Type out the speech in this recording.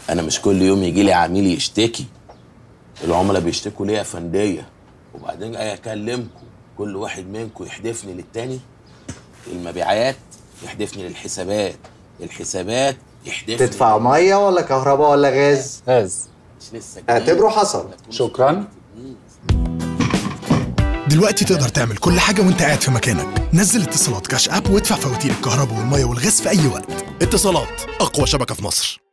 انا مش كل يوم يجي لي عميل يشتكي العملاء بيشتكوا ليه يا فنديه وبعدين جاي اكلمكم كل واحد منكم يحدفني للتاني المبيعات يحدفني للحسابات الحسابات يحدفني تدفع ميه ولا كهرباء ولا غاز غاز مش لسه جديد. اعتبره حصل شكرا دلوقتي تقدر تعمل كل حاجة وانت قاعد في مكانك نزل اتصالات كاش اب وادفع فواتير الكهرباء والمية والغاز في أي وقت اتصالات أقوى شبكة في مصر